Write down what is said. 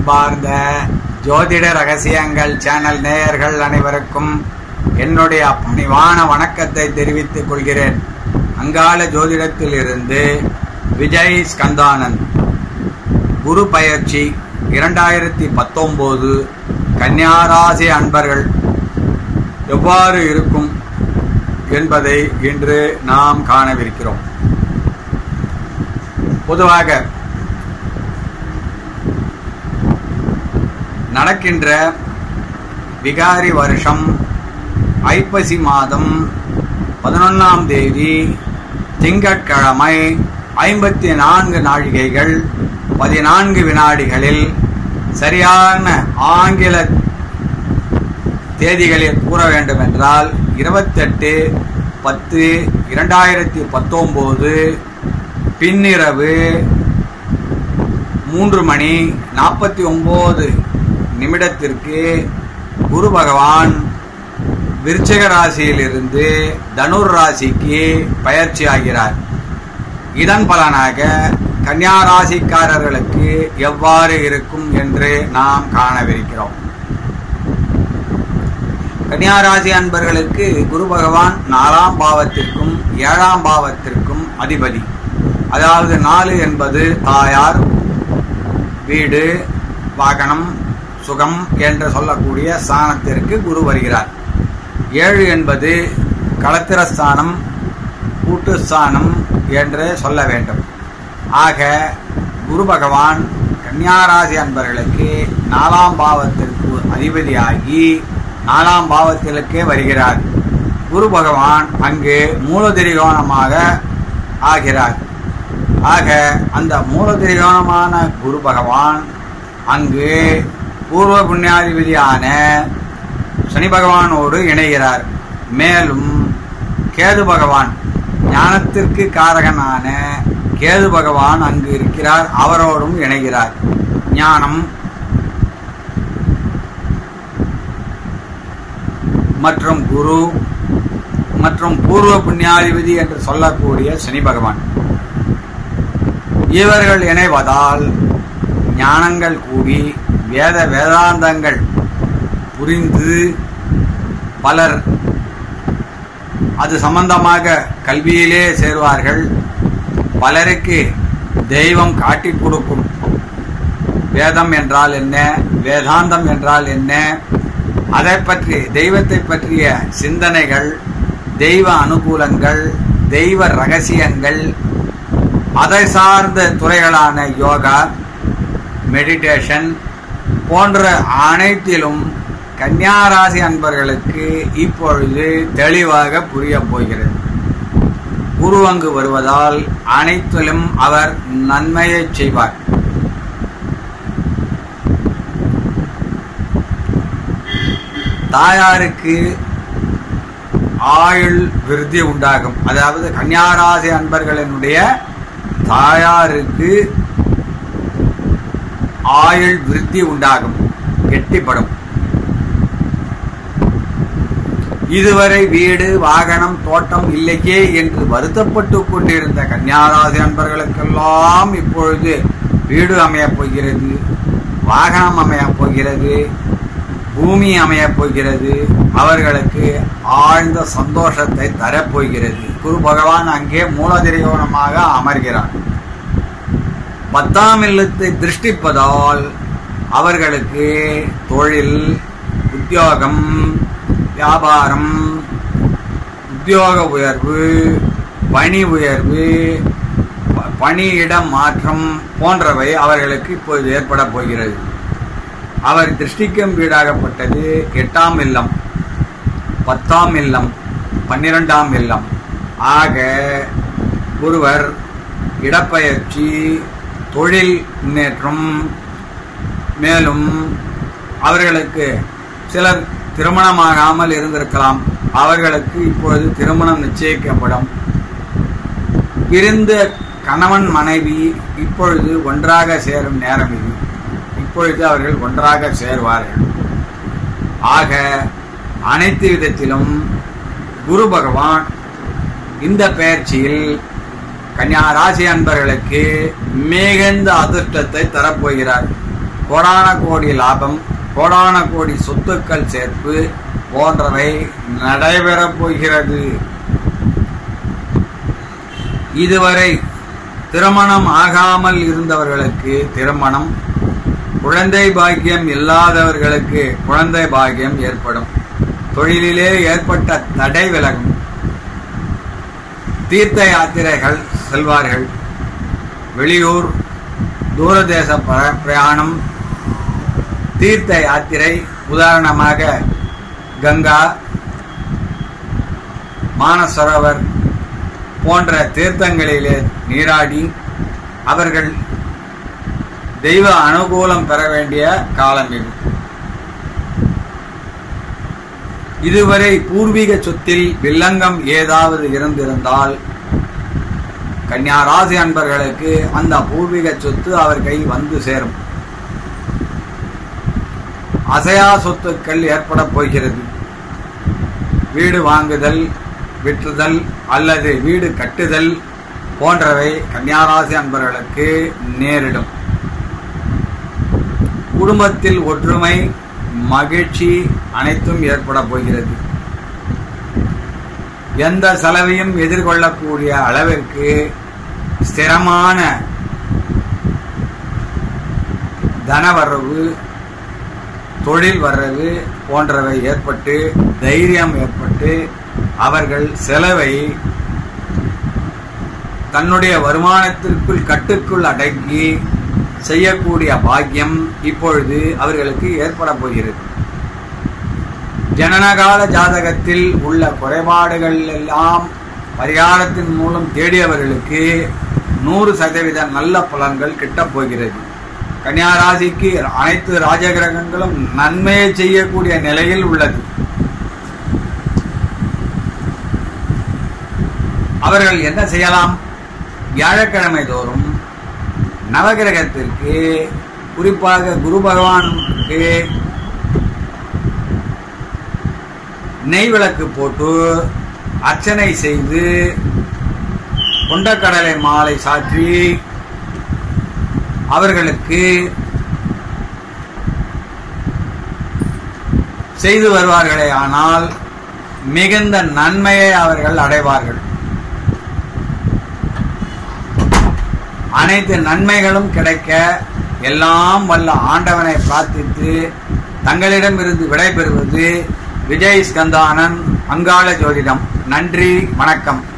அன்பார்ந்த ஜோதிட ரகசியங்கள் சேனல் நேயர்கள் அனைவருக்கும் என்னுடைய பணிவான வணக்கத்தை தெரிவித்துக் கொள்கிறேன் அங்காள ஜோதிடத்தில் இருந்து விஜய் ஸ்கந்தானந்த் குரு பயிற்சி இரண்டாயிரத்தி பத்தொன்பது கன்னியாராசி அன்பர்கள் எவ்வாறு இருக்கும் என்பதை இன்று நாம் காணவிருக்கிறோம் பொதுவாக நடக்கின்ற விகாரி வருஷம் ஐப்பசி மாதம் பதினொன்றாம் தேதி திங்கட்கிழமை ஐம்பத்தி நான்கு நாழிகைகள் பதினான்கு வினாடிகளில் சரியான ஆங்கில தேதிகளில் கூற வேண்டும் என்றால் இருபத்தெட்டு பத்து இரண்டாயிரத்தி பத்தொம்போது பின்னிரவு மூன்று மணி நாற்பத்தி ஒன்பது நிமிடத்திற்கு குரு பகவான் விருச்சிக ராசியிலிருந்து தனுர் ராசிக்கு பயிற்சி ஆகிறார் இதன் பலனாக கன்னியா ராசிக்காரர்களுக்கு எவ்வாறு இருக்கும் என்று நாம் காணவிருக்கிறோம் கன்னியாராசி அன்பர்களுக்கு குரு பகவான் நாலாம் பாவத்திற்கும் ஏழாம் பாவத்திற்கும் அதிபதி அதாவது நாலு என்பது தாயார் வீடு வாகனம் சுகம் என்று சொல்லக்கூடிய ஸ்தானத்திற்கு குரு வருகிறார் ஏழு என்பது களத்திரஸ்தானம் கூட்டுஸ்தானம் என்று சொல்ல வேண்டும் ஆக குரு பகவான் கன்னியாராசி அன்பர்களுக்கு நாலாம் பாவத்திற்கு அதிபதியாகி நாலாம் பாவத்திற்கே வருகிறார் குரு பகவான் அங்கு மூலதிரிகோணமாக ஆகிறார் ஆக அந்த மூலதிரிகோணமான குரு பகவான் அங்கு பூர்வ புண்ணியாதிபதியான சனி பகவானோடு இணைகிறார் மேலும் கேது பகவான் ஞானத்திற்கு காரகனான கேது பகவான் அங்கு இருக்கிறார் அவரோடும் இணைகிறார் ஞானம் மற்றும் குரு மற்றும் பூர்வ புண்ணியாதிபதி என்று சொல்லக்கூடிய சனி பகவான் இவர்கள் இணைவதால் ஞானங்கள் கூடி வேத வேதாந்தங்கள் புரிந்து பலர் அது சம்பந்தமாக கல்வியிலே சேர்வார்கள் பலருக்கு தெய்வம் காட்டி கொடுக்கும் வேதம் என்றால் என்ன வேதாந்தம் என்றால் என்ன அதை பற்றி தெய்வத்தை பற்றிய சிந்தனைகள் தெய்வ அனுகூலங்கள் தெய்வ ரகசியங்கள் அதை சார்ந்த துறைகளான யோகா மெடிடேஷன் போன்ற அனைத்திலும் கன்னியாராசி அன்பர்களுக்கு இப்பொழுது தெளிவாக புரிய போகிறது குரு அங்கு வருவதால் அனைத்திலும் அவர் நன்மையை செய்வார் தாயாருக்கு ஆயுள் விருத்தி உண்டாகும் அதாவது கன்னியாராசி அன்பர்களினுடைய தாயாருக்கு ஆயுள் விருத்தி உண்டாகும் கெட்டிப்படும் இதுவரை வீடு வாகனம் தோட்டம் இல்லையே என்று வருத்தப்பட்டு கொண்டிருந்த கன்னியாராசி அன்பர்களுக்கெல்லாம் இப்பொழுது வீடு அமையப் போகிறது வாகனம் அமையப் போகிறது பூமி அமையப் போகிறது அவர்களுக்கு ஆழ்ந்த சந்தோஷத்தை தரப்போகிறது குரு பகவான் அங்கே மூலதிரியோணமாக அமர்கிறார் பத்தாம் இல்லத்தை திருஷ்டிப்பதால் அவர்களுக்கு தொழில் உத்தியோகம் வியாபாரம் உத்தியோக உயர்வு பணி உயர்வு பணியிடம் மாற்றம் போன்றவை அவர்களுக்கு இப்போது ஏற்பட போகிறது அவர் திருஷ்டிக்கும் வீடாகப்பட்டது எட்டாம் இல்லம் பத்தாம் இல்லம் பன்னிரெண்டாம் இல்லம் ஆக ஒருவர் இடப்பெயர்ச்சி தொழில் முன்னேற்றம் மேலும் அவர்களுக்கு சிலர் திருமணமாகாமல் இருந்திருக்கலாம் அவர்களுக்கு இப்பொழுது திருமணம் நிச்சயிக்கப்படும் பிரிந்த கணவன் மனைவி இப்பொழுது ஒன்றாக சேரும் நேரம் இது இப்பொழுது அவர்கள் ஒன்றாக சேர்வார்கள் ஆக அனைத்து விதத்திலும் குரு பகவான் இந்த பயிற்சியில் கன்னியா ராசி அன்பர்களுக்கு மிகுந்த அதிர்ஷ்டத்தை தரப்போகிறார் கோடான கோடி லாபம் கோடான கோடி சொத்துக்கள் சேர்ப்பு போன்றவை நடைபெறப் போகிறது இதுவரை திருமணம் ஆகாமல் இருந்தவர்களுக்கு திருமணம் குழந்தை பாக்கியம் இல்லாதவர்களுக்கு குழந்தை பாக்கியம் ஏற்படும் தொழிலிலே ஏற்பட்ட தடை விலகும் தீர்த்த யாத்திரைகள் செல்வார்கள் வெளியூர் தூரதேச ப- பிரயாணம் தீர்த்த யாத்திரை உதாரணமாக கங்கா மானசரோவர் போன்ற தீர்த்தங்களிலே நீராடி அவர்கள் தெய்வ அனுகூலம் பெற வேண்டிய காலம் இது இதுவரை பூர்வீக சொத்தில் வில்லங்கம் ஏதாவது இருந்திருந்தால் கன்னியா ராசி அன்பர்களுக்கு அந்த பூர்வீக சொத்து அவர் கை வந்து சேரும் அசையா சொத்துக்கள் ஏற்பட போகிறது வீடு வாங்குதல் விற்றுதல் அல்லது வீடு கட்டுதல் போன்றவை கன்னியாராசி அன்பர்களுக்கு நேரிடும் குடும்பத்தில் ஒற்றுமை மகிழ்ச்சி அனைத்தும் ஏற்பட போகிறது எந்த செலவையும் எதிர்கொள்ளக்கூடிய அளவிற்கு ஸ்திரமான தனவரவு தொழில் வரவு போன்றவை ஏற்பட்டு தைரியம் ஏற்பட்டு அவர்கள் செலவை தன்னுடைய வருமானத்திற்குள் கட்டுக்குள் அடக்கி செய்யக்கூடிய பாக்கியம் இப்பொழுது அவர்களுக்கு ஏற்பட போகிறது ஜனனகால ஜாதகத்தில் உள்ள குறைபாடுகள் எல்லாம் பரிகாரத்தின் மூலம் தேடியவர்களுக்கு நூறு சதவீத நல்ல பலன்கள் கிட்டப் போகிறது கன்னியா ராசிக்கு அனைத்து ராஜகிரகங்களும் நன்மையை செய்யக்கூடிய நிலையில் உள்ளது அவர்கள் என்ன செய்யலாம் வியாழக்கிழமை தோறும் நவகிரகத்திற்கு குறிப்பாக குரு பகவானுக்கு நெய் விளக்கு போட்டு அர்ச்சனை செய்து கொண்டக்கடலை மாலை சாற்றி அவர்களுக்கு செய்து வருவார்களே ஆனால் மிகுந்த நன்மையை அவர்கள் அடைவார்கள் அனைத்து நன்மைகளும் கிடைக்க எல்லாம் வல்ல ஆண்டவனை பிரார்த்தித்து தங்களிடமிருந்து விடைபெறுவது விஜய் ஸ்கந்தானன் அங்காள ஜோதிடம் நன்றி வணக்கம்